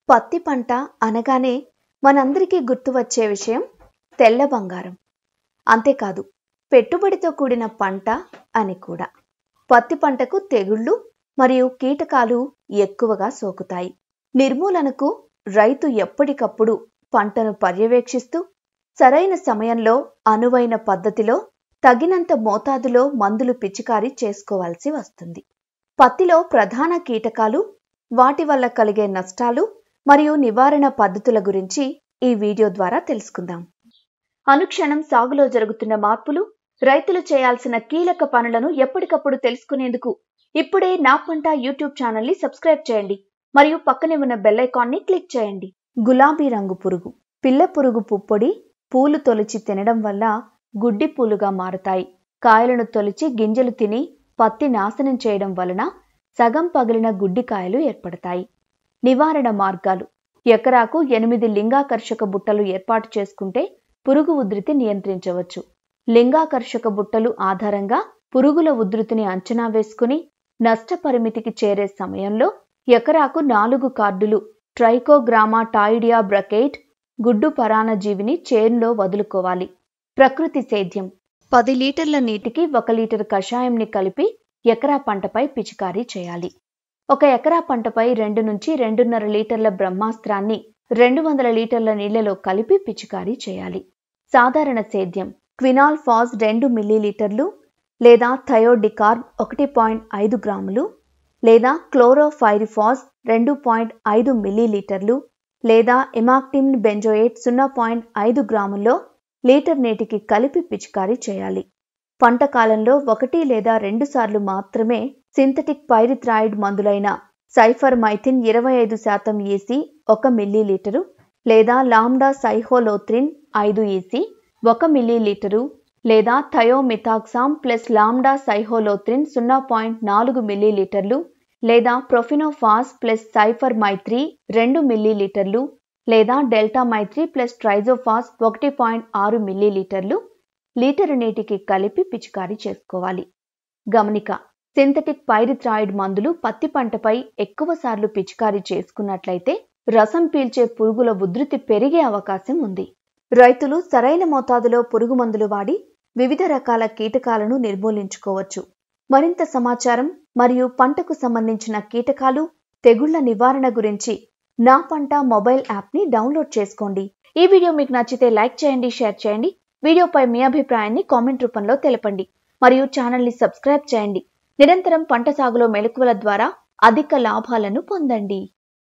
పత్తి పంట అనగానే మనందరికీ గుర్తు వచ్చే విషయం తెల్ల బంగారం అంతేకాదు పెట్టుబడితో కూడిన పంట అని కూడా పత్తి పంటకు తెగుళ్ళు మరియు కీటకాలు ఎక్కువగా సోకుతాయి నిర్మూలనకు రైతు ఎప్పటికప్పుడు పంటను పర్యవేక్షిస్తూ సరైన సమయంలో అనువైన పద్ధతిలో తగినంత మోతాదులో మందులు పిచికారీ చేసుకోవాల్సి వస్తుంది పత్తిలో ప్రధాన కీటకాలు వాటి వల్ల కలిగే నష్టాలు మరియు నివారణ పద్ధతుల గురించి ఈ వీడియో ద్వారా తెలుసుకుందాం అనుక్షణం సాగులో జరుగుతున్న మార్పులు రైతులు చేయాల్సిన కీలక పనులను ఎప్పటికప్పుడు తెలుసుకునేందుకు ఇప్పుడే నా పంట యూట్యూబ్ ఛానల్ ని సబ్స్క్రైబ్ చేయండి మరియు పక్కనే ఉన్న బెల్ ఐకాన్ ని క్లిక్ చేయండి గులాబీ రంగు పురుగు పిల్ల పురుగు పుప్పొడి పూలు తొలిచి తినడం వల్ల గుడ్డి పూలుగా మారతాయి కాయలను తొలిచి గింజలు తిని పత్తి నాశనం చేయడం వలన సగం పగిలిన గుడ్డికాయలు ఏర్పడతాయి నివారణ మార్గాలు ఎకరాకు ఎనిమిది లింగాకర్షక బుట్టలు ఏర్పాటు చేసుకుంటే పురుగు ఉధృతి నియంత్రించవచ్చు లింగాకర్షక బుట్టలు ఆధారంగా పురుగుల ఉధృతిని అంచనా వేసుకుని నష్టపరిమితికి చేరే సమయంలో ఎకరాకు నాలుగు కార్డులు ట్రైకోగ్రామా టాయిడియా బ్రకెట్ గుడ్డు పరాన్నజీవిని చేన్లో వదులుకోవాలి ప్రకృతి సేద్యం పది లీటర్ల నీటికి ఒక లీటర్ కషాయంని కలిపి ఎకరా పంటపై పిచికారీ చేయాలి ఒక ఎకరా పంటపై రెండు నుంచి రెండున్నర లీటర్ల బ్రహ్మాస్త్రాన్ని రెండు వందల లీటర్ల నీళ్లలో కలిపి పిచికారీ చేయాలి సాధారణ సేద్యం క్వినాల్ ఫాజ్ రెండు మిల్లీలీటర్లు లేదా థయోడికార్బ్ ఒకటి పాయింట్ ఐదు గ్రాములు లేదా క్లోరోఫైరిఫాజ్ రెండు పాయింట్ ఐదు మిల్లీలీటర్లు లేదా ఇమాక్టిమ్ బెంజోయేట్ సున్నా పాయింట్ ఐదు గ్రాముల్లో లీటర్ నీటికి కలిపి పిచికారీ చేయాలి పంట కాలంలో ఒకటి లేదా రెండు సార్లు మాత్రమే సింథటిక్ పైరిథ్రాయిడ్ మందులైన సైఫర్ మైథిన్ ఇరవై ఐదు శాతం ఈసీ ఒక మిల్లీలీటరు లేదా లామ్డా సైహోలోత్రిన్ ఐదు ఈసీ ఒక మిల్లీలీటరు లేదా థయోమిథాక్సామ్ ప్లస్ లామ్డా సైహోలోత్రిన్ సున్నా పాయింట్ నాలుగు మిల్లీలీటర్లు లేదా ప్రొఫినోఫాస్ ప్లస్ సైఫర్ మైత్రి రెండు మిల్లీలీటర్లు లేదా డెల్టా మైత్రి ప్లస్ ట్రైజోఫాస్ ఒకటి పాయింట్ ఆరు మిల్లీలీటర్లు లీటరు నీటికి కలిపి పిచికారీ చేసుకోవాలి గమనిక సింథటిక్ పైరిథ్రాయిడ్ మందులు పత్తి పంటపై ఎక్కువ సార్లు పిచికారీ చేసుకున్నట్లయితే రసం పీల్చే పురుగుల ఉధృతి పెరిగే అవకాశం ఉంది రైతులు సరైన మోతాదులో పురుగు మందులు వాడి వివిధ రకాల కీటకాలను నిర్మూలించుకోవచ్చు మరింత సమాచారం మరియు పంటకు సంబంధించిన కీటకాలు తెగుళ్ల నివారణ గురించి నా పంట మొబైల్ యాప్ని డౌన్లోడ్ చేసుకోండి ఈ వీడియో మీకు నచ్చితే లైక్ చేయండి షేర్ చేయండి వీడియోపై మీ అభిప్రాయాన్ని కామెంట్ రూపంలో తెలపండి మరియు ఛానల్ని సబ్స్క్రైబ్ చేయండి నిరంతరం పంట సాగులో మెలకువల ద్వారా అధిక లాభాలను పొందండి